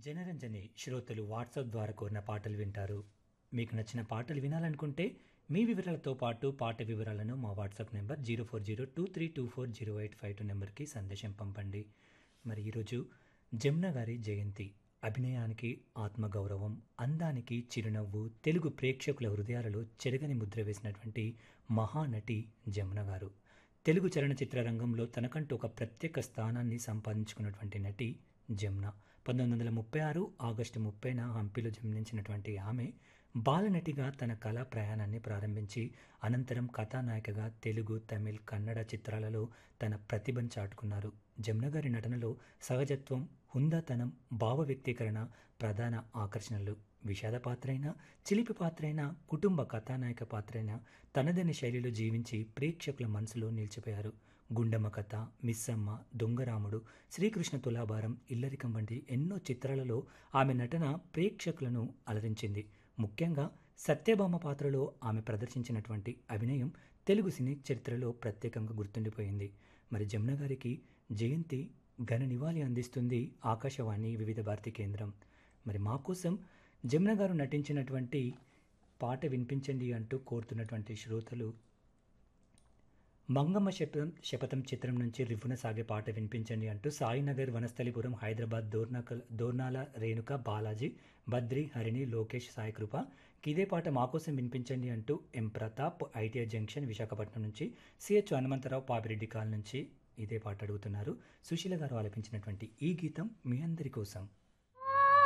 జనరంజని శ్రోతలు వాట్సాప్ ద్వారా కోరిన పాటలు వింటారు మీకు నచ్చిన పాటలు వినాలనుకుంటే మీ వివరాలతో పాటు పాట వివరాలను మా WhatsApp number zero four zero two three two four zero eight five two నెంబర్కి సందేశం పంపండి మరి ఈరోజు జమున గారి జయంతి అభినయానికి ఆత్మగౌరవం అందానికి చిరునవ్వు తెలుగు ప్రేక్షకుల హృదయాలలో చెరగని ముద్ర వేసినటువంటి మహానటి జమున గారు తెలుగు చలనచిత్ర రంగంలో తనకంటూ ఒక ప్రత్యేక స్థానాన్ని సంపాదించుకున్నటువంటి నటి జమున పంతొమ్మిది వందల ముప్పై ఆరు ఆగస్టు ముప్పైన హంపీలో జన్మించినటువంటి ఆమె బాలనటిగా తన కళా ప్రయాణాన్ని ప్రారంభించి అనంతరం కథానాయికగా తెలుగు తమిళ్ కన్నడ చిత్రాలలో తన ప్రతిభను చాటుకున్నారు జమున గారి నటనలో సహజత్వం హుందాతనం భావ వ్యక్తీకరణ ప్రధాన ఆకర్షణలు విషాద పాత్రైన చిలిపి పాత్రైన కుటుంబ కథానాయక పాత్రైన తనదైన శైలిలో జీవించి ప్రేక్షకుల మనసులో నిలిచిపోయారు గుండమ్మ కథ మిస్సమ్మ దొంగరాముడు శ్రీకృష్ణ తులాభారం ఇల్లరికం వంటి ఎన్నో చిత్రాలలో ఆమె నటన ప్రేక్షకులను అలరించింది ముఖ్యంగా సత్యభామ పాత్రలో ఆమె ప్రదర్శించినటువంటి అభినయం తెలుగు సినీ చరిత్రలో ప్రత్యేకంగా గుర్తుండిపోయింది మరి జమున గారికి జయంతి ఘన నివాళి అందిస్తుంది ఆకాశవాణి వివిధ భారతి కేంద్రం మరి మా కోసం జమున గారు నటించినటువంటి పాట వినిపించండి అంటూ కోరుతున్నటువంటి శ్రోతలు మంగమ్మ శపథం శపథం చిత్రం నుంచి రివ్వున సాగే పాట వినిపించండి అంటూ సాయినగర్ వనస్థలిపురం హైదరాబాద్ దోర్నకల్ దోర్నాల రేణుక బాలాజీ బద్రి హరిణి లోకేష్ సాయికృప ఇదే పాట మా కోసం వినిపించండి అంటూ M Pratap ITI junction Visakhapatnam నుంచి సిహెచ్ హనుమంతరావు పాపిరెడ్డి కాల్ నుంచి ఇదే పాట అడుగుతున్నారు సుశీల గారు ఆలపించినటువంటి ఈ గీతం మీ అందరి కోసం